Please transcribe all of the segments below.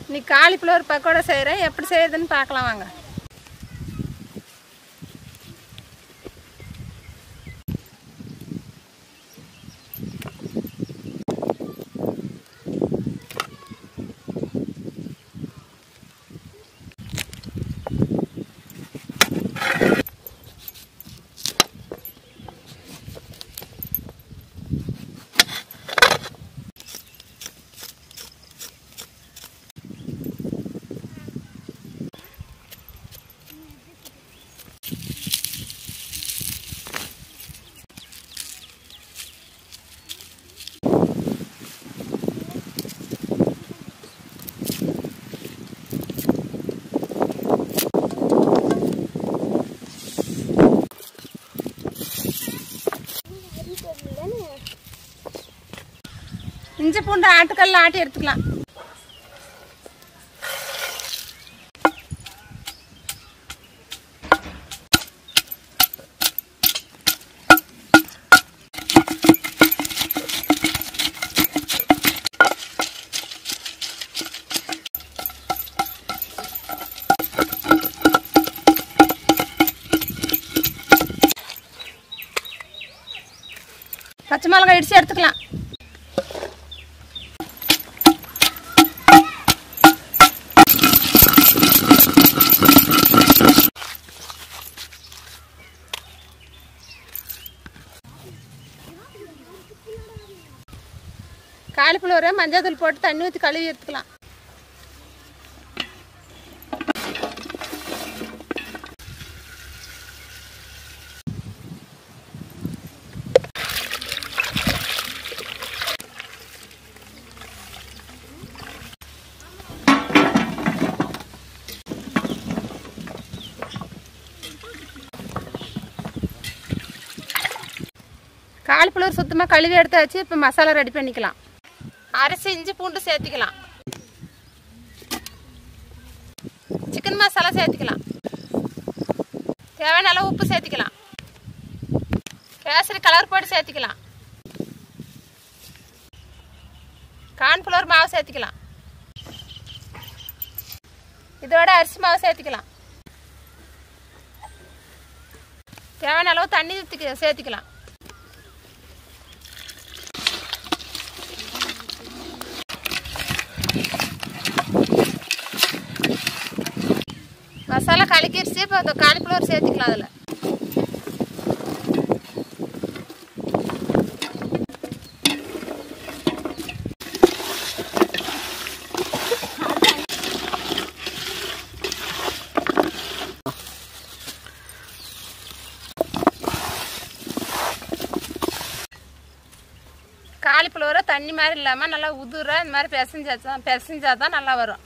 இன்னைக்கு காலிஃப்ளவர் பக்கோடா செய்கிறேன் எப்படி செய்யுதுன்னு பார்க்கலாம் வாங்க இஞ்சி பூண்டு ஆட்டுக்கல்ல ஆட்டி எடுத்துக்கலாம் பச்சை மிளகாய் இடிச்சு எடுத்துக்கலாம் காலிஃப்ளவரை மஞ்சள் தூள் போட்டு தண்ணி ஊற்றி கழுவி எடுத்துக்கலாம் காலிஃப்ளவர் சுத்தமாக கழுவி எடுத்தாச்சு இப்போ மசாலா ரெடி பண்ணிக்கலாம் அரிசி இஞ்சி பூண்டு சேர்த்துக்கலாம் சிக்கன் மசாலா சேர்த்துக்கலாம் தேவையான அளவு உப்பு சேர்த்துக்கலாம் கேசரி கலர் பொடி சேர்த்துக்கலாம் கார்ன்ஃப்ளவர் மாவு சேர்த்துக்கலாம் இதோட அரிசி மாவு சேர்த்துக்கலாம் தேவையான அளவு தண்ணி ஊற்றி சேர்த்துக்கலாம் மசாலா கலக்கிடுச்சு இப்போ அந்த காலிஃப்ளவர் சேர்த்துக்கலாம் அதில் காலிஃப்ளவரை தண்ணி மாதிரி இல்லாமல் நல்லா உதுர இந்த மாதிரி பிசைஞ்சா தான் பிசைஞ்சா தான் நல்லா வரும்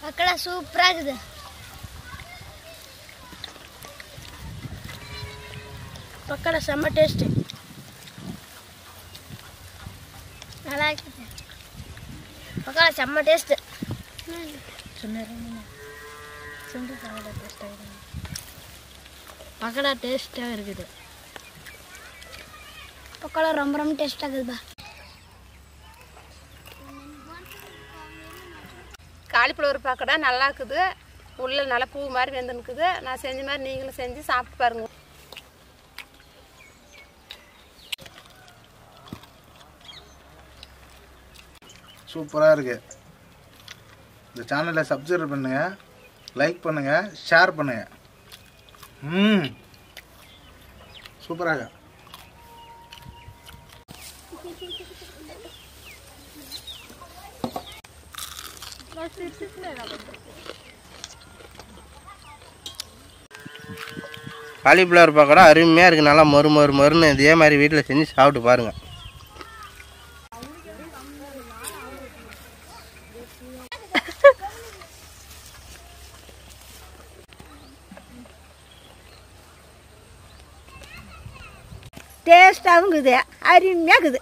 பக்கடா சூப்பராக இருக்குது பக்கடா செம்ம டேஸ்ட்டு நல்லா இருக்குது பக்கடா செம்ம டேஸ்ட்டு பக்கடா டேஸ்ட்டாக இருக்குது பக்கடா ரொம்ப ரொம்ப டேஸ்ட்டாக இருக்குதுப்பா காலிஃப்ளவர் பக்கடா நல்லா இருக்குது உள்ள நல்லா பூ மாதிரி வெந்து நிற்குது நான் செஞ்ச மாதிரி நீங்களும் செஞ்சு சாப்பிட்டு பாருங்க சூப்பராக இருக்குது இந்த சேனலை சப்ஸ்கிரைப் பண்ணுங்கள் லைக் பண்ணுங்கள் ஷேர் பண்ணுங்கள் ம் சூப்பராக காலிஃப்ளவர் பக்கோடா அருமையாக இருக்குது நல்லா மொறு மொறு மொறுன்னு இதே மாதிரி வீட்டில் செஞ்சு சாப்பிட்டு பாருங்கள் டேஸ்ட்டாகவும் இருக்குது அருமையாக இருக்குது